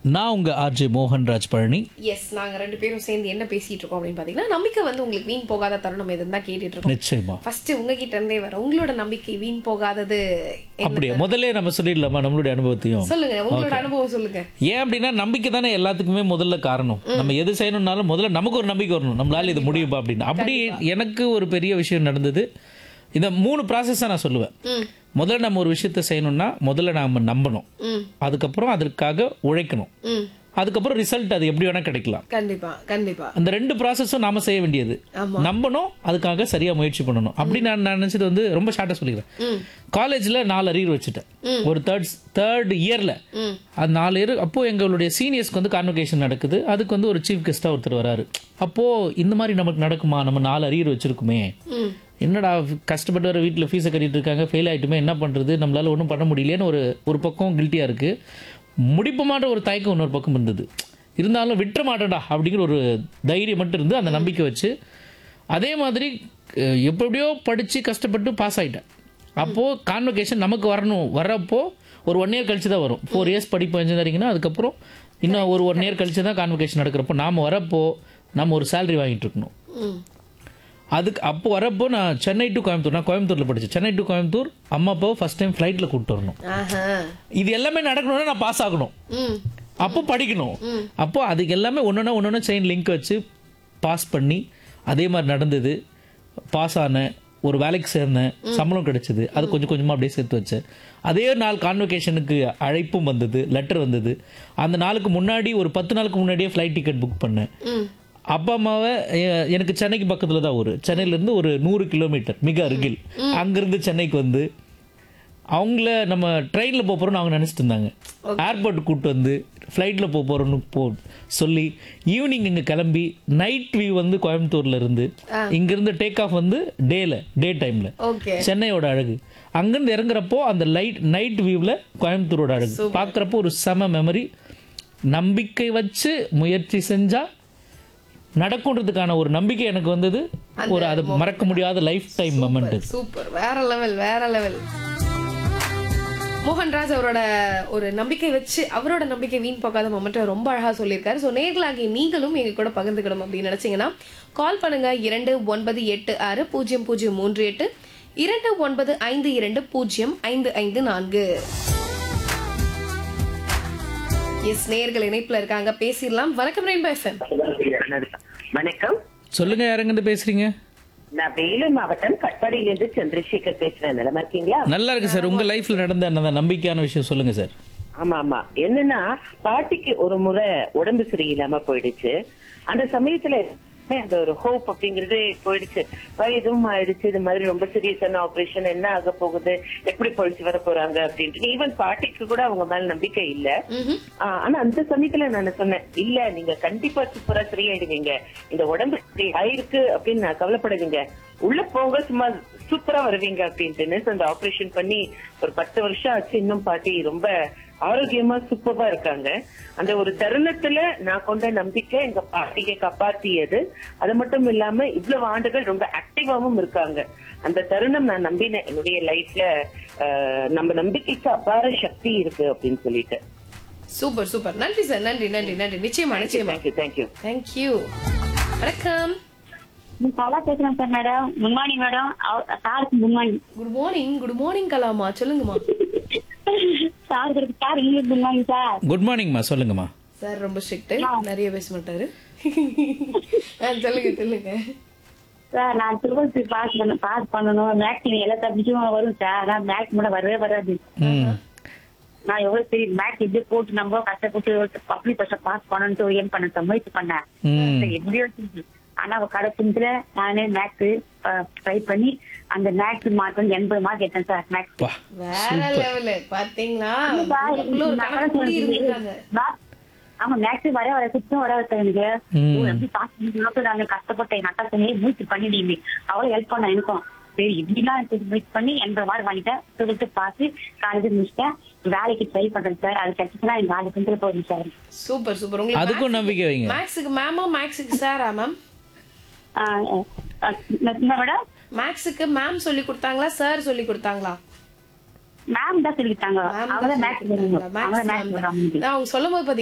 நான் உங்க RJ Mohanraj Palani S நாங்க ரெண்டு பேரும் சேர்ந்து என்ன பேசிட்டு இருக்கோம் அப்படின்னு பாத்தீங்கன்னா நம்பிக்கை வந்து உங்களுக்கு வீண் போகாத தருணம் எதுன்னு தான் கேட்டுட்டு இருக்கோம் நிச்சயமா ஃபர்ஸ்ட் உங்ககிட்ட இருந்தே வர உங்களோட நம்பிக்கை வீண் போகாதது என்ன? அப்படியே முதல்ல நம்ம சொல்லிடலாமா நம்மளுடைய அனுபவத்தையும் சொல்லுங்க உங்களோட அனுபவம் சொல்லுங்க ஏன் அப்படின்னா நம்பிக்கை தானே எல்லாத்துக்குமே முதல்ல காரணம் நம்ம எது செய்யணும்னாலும் முதல்ல நமக்கு ஒரு நம்பிக்கை வரணும் நம்மளால இது முடியுமா அப்படின்னு அப்படி எனக்கு ஒரு பெரிய விஷயம் நடந்தது இந்த மூணு ப்ராசஸ் நான் சொல்லுவேன் ம் முதல்ல நம்ம ஒரு விஷயத்த செய்யணும்னா முதல்ல நாம நம்பணும் ம் அதுக்கப்புறம் அதற்காக உழைக்கணும் ம் அதுக்கப்புறம் ரிசல்ட் அது எப்படி வேணா கிடைக்கலாம் கண்டிப்பா கண்டிப்பா அந்த ரெண்டு ப்ராசஸும் நாம செய்ய வேண்டியது ஆமா. நம்பணும் அதுக்காக சரியா முயற்சி பண்ணணும் அப்படி நான் நினைச்சது வந்து ரொம்ப ஷார்ட்டா சொல்லிக்கிறேன் ம் காலேஜ்ல நாலு அரியர் வச்சுட்டேன் ஒரு தேர்ட் தேர்ட் இயர்ல ம் அது நாலு இயர் அப்போ எங்களுடைய சீனியர்ஸ்க்கு வந்து கான்வொகேஷன் நடக்குது அதுக்கு வந்து ஒரு சீஃப் கெஸ்டா ஒருத்தர் வராரு அப்போ இந்த மாதிரி நமக்கு நடக்குமா நம்ம நாலு அரியர் வச்சிருக்குமே ம் என்னடா கஷ்டப்பட்டு வர வீட்டில் ஃபீஸை கட்டிட்டு இருக்காங்க ஃபெயில் ஆயிட்டுமே என்ன பண்றது நம்மளால ஒன்றும் பண்ண முடியலையேன்னு ஒரு ஒரு பக்கம் கில்ட்டியா இருக்கு முடிப்பமாட்ட ஒரு தயக்கம் இன்னொரு பக்கம் இருந்தது இருந்தாலும் விட்டுற மாட்டேன்டா அப்படிங்கிற ஒரு தைரியம் மட்டும் இருந்து அந்த நம்பிக்கை வச்சு அதே மாதிரி அஹ், எப்படியோ படிச்சு கஷ்டப்பட்டு பாஸ் ஆயிட்டேன் அப்போ கான்வொகேஷன் நமக்கு வரணும் வரப்போ ஒரு ஒன் இயர் கழிச்சு தான் வரும் ஃபோர் இயர்ஸ் படிப்பு இன்ஜினியரிங்னா அதுக்கப்புறம் இன்னும் ஒரு ஒன் இயர் கழிச்சு தான் கான்வொகேஷன் நடக்கிறப்போ நாம வரப்போ நம்ம ஒரு சேலரி வாங்கிட்டு இருக்கணும் ம் அதுக்கு அப்போ வரப்போ நான் சென்னை டு கோயம்புத்தூர் நான் கோயம்புத்தூர்ல படிச்சேன் சென்னை டு கோயம்புத்தூர் அம்மா அப்பாவை ஃபர்ஸ்ட் டைம் ஃப்ளைட்டில் கூப்பிட்டு வரணும் ஆஹா இது எல்லாமே நடக்கணும்னா நான் பாஸ் ஆகணும் ம் அப்போ படிக்கணும் அப்போ அதுக்கு எல்லாமே ஒன்றொன்னா ஒன்றொன்னா செயின் லிங்க் வச்சு பாஸ் பண்ணி அதே மாதிரி நடந்தது பாஸ் ஆனேன் ஒரு வேலைக்கு சேர்ந்தேன் சம்பளம் கிடைச்சது அது கொஞ்சம் கொஞ்சமாக அப்படியே சேர்த்து வச்சேன் அதே நாள் கான்வொகேஷனுக்கு அழைப்பும் வந்தது லெட்டர் வந்தது அந்த நாளுக்கு முன்னாடி ஒரு பத்து நாளுக்கு முன்னாடியே ஃப்ளைட் டிக்கெட் புக் பண்ணேன் ம் அப்பா அம்மாவை எ- எனக்கு சென்னைக்கு பக்கத்துல தான் ஊர் சென்னையிலேருந்து ஒரு நூறு கிலோமீட்டர் மிக அருகில் அங்கிருந்து சென்னைக்கு வந்து அவங்கள நம்ம ட்ரெயினில் போக போகிறோம்னு அவங்க நினச்சிட்டு இருந்தாங்க ஏர்போர்ட் கூப்பிட்டு வந்து ஃப்ளைட்டில் போக போகிறோன்னு போ சொல்லி ஈவினிங் இங்கே கிளம்பி நைட் வியூ வந்து கோயம்புத்தூர்ல இருந்து இங்கிருந்து டேக் ஆஃப் வந்து டேல டே டைமில் ஓகே சென்னையோட அழகு அங்கிருந்து இறங்குறப்போ அந்த லைட் நைட் வியூவில் கோயம்புத்தூரோட அழகு பார்க்குறப்போ ஒரு செம மெமரி நம்பிக்கை வச்சு முயற்சி செஞ்சா நடக்குன்றதுக்கான ஒரு நம்பிக்கை எனக்கு வந்தது ஒரு அது மறக்க முடியாத லைஃப் டைம் மொமெண்ட் சூப்பர் வேற லெவல் வேற லெவல் மோகன்ராஜ் அவரோட ஒரு நம்பிக்கை வச்சு அவரோட நம்பிக்கை வீண் போகாத மொமெண்ட்டை ரொம்ப அழகா சொல்லியிருக்காரு ஸோ நேர்களாகி நீங்களும் எங்க கூட பகிர்ந்துக்கணும் அப்படின்னு நினைச்சீங்கன்னா கால் பண்ணுங்க இரண்டு ஒன்பது எட்டு ஆறு பூஜ்ஜியம் பூஜ்ஜியம் மூன்று எட்டு இரண்டு ஒன்பது ஐந்து இரண்டு பூஜ்ஜியம் ஐந்து ஐந்து நான்கு எஸ் நேர்கள் இணைப்புல இருக்காங்க பேசிடலாம் வணக்கம் ரெயின்போ எஃப்எம் வணக்கம் சொல்லுங்க யாருங்கிட்ட பேசுறீங்க நான் வேலூர் மாவட்டம் கட்பாடியிலிருந்து சந்திரசேகர் பேசுறேன் நிலமா இருக்கீங்களா நல்லா இருக்கு சார் உங்க லைஃப்ல நடந்த அந்த நம்பிக்கையான விஷயம் சொல்லுங்க சார் ஆமா ஆமா என்னன்னா பாட்டிக்கு ஒரு முறை உடம்பு சரியில்லாம போயிடுச்சு அந்த சமயத்துல அந்த ஒரு ஹோப் அப்படிங்கறது போயிடுச்சு வயதும் ஆயிடுச்சு இது மாதிரி ரொம்ப சீரியஸான ஆபரேஷன் என்ன ஆக போகுது எப்படி பொழிச்சு வர போறாங்க அப்படின்ட்டு ஈவன் பாட்டிக்கு கூட அவங்க மேல நம்பிக்கை இல்ல ஆ, ஆனா அந்த சமயத்துல நான் சொன்னேன் இல்ல நீங்க கண்டிப்பா சூப்பரா சரியாயிடுவீங்க இந்த உடம்பு இப்படி ஆயிருக்கு அப்படின்னு நான் கவலைப்படாதீங்க உள்ள போங்க சும்மா சூப்பரா வருவீங்க அப்படின்ட்டுன்னு So, அந்த ஆபரேஷன் பண்ணி ஒரு பத்து வருஷம் ஆச்சு இன்னும் பாட்டி ரொம்ப ஆரோக்கியமா சூப்பரா இருக்காங்க அந்த ஒரு தருணத்துல நான் கொண்ட நம்பிக்கை எங்க பாட்டியை காப்பாத்தியது அது மட்டும் இல்லாம இவ்வளவு ஆண்டுகள் ரொம்ப ஆக்டிவாவும் இருக்காங்க அந்த தருணம் நான் நம்பினேன் என்னுடைய லைஃப்ல நம்ம நம்பிக்கைக்கு அபார சக்தி இருக்கு அப்படின்னு சொல்லிட்டு சூப்பர் சூப்பர் நன்றி சார் நன்றி நன்றி நன்றி நிச்சயமா நிச்சயமா தேங்க்யூ தேங்க்யூ தேங்க்யூ வணக்கம் கலா பேசுறேன் sir madam good morning madam சாருக்கு good morning good morning good morning கலாமா சொல்லுங்கம்மா sir sir English good morning sir good மார்னிங்மா சொல்லுங்கம்மா சார் ரொம்ப ஸ்ட்ரிக்ட் நிறைய பேச மாட்டாரு ஆ, சொல்லுங்க சொல்லுங்க சார் நான் டுவெல்த் பாஸ் பண்ண பாஸ் பண்ணணும் மேக்ஸ் எல்லா சப்ஜெக்டும் வரும் சார் நான் மேக்ஸ் மட்டும் வரவே வராது ம் நான் எவ்வளவு சரி மேக்ஸ் எப்படி போட்டு நம்ம கஷ்டப்பட்டு பப்ளிக் பர்சன் பாஸ் பண்ணணும்னு ஏன் பண்ண முயற்சி பண்ணேன் ம் சரி, எப்படியோ செஞ்சு. ஆனா அவ கடைசில நானே மேக்ஸ் ட்ரை பண்ணி அந்த மேக்ஸ் மார்க் வந்து எண்பது மார்க் எடுத்தேன் சார் மேக்ஸ் வா வேற லெவலு பாத்தீங்களா உங்களுக்குள்ள ஒரு கணக்கு கூடி இருந்திருக்காங்க ஆமா மேக்ஸ் வர வர சுத்தம் வர சார் எனக்கு ம். ஓ, எப்படி பாஸ் பண்ணி நாங்க கஷ்டப்பட்டேன் என் அக்கா சொன்னே முயற்சி பண்ணிடுங்க அவ்வளவு ஹெல்ப் பண்ண எனக்கும் சரி இப்படிலாம் முயற்சி பண்ணி எண்பது மார்க் வாங்கிட்டேன் சொல்லிட்டு பாஸ் காலேஜ் முடிச்சிட்டேன் வேலைக்கு ட்ரை பண்றேன் சார் அது கிடைச்சுன்னா எங்க நாலு பெண்கள் போகுது சார் சூப்பர் சூப்பர் உங்களுக்கு அதுக்கும் நம்பிக்கை வைங்க மேக்ஸுக்கு மேமா மேக்ஸுக்கு சாரா மேம் என்ன மேடம் மேக்ஸுக்கு மேம் சொல்லி கொடுத்தாங்களா சார் சொல்லி கொடுத்தாங்களா மேம் தான் சொல்லிட்டாங்க மேம் அவங்க மேக்ஸ் அவங்க மேக்ஸ் அவங்க சொல்லும் போது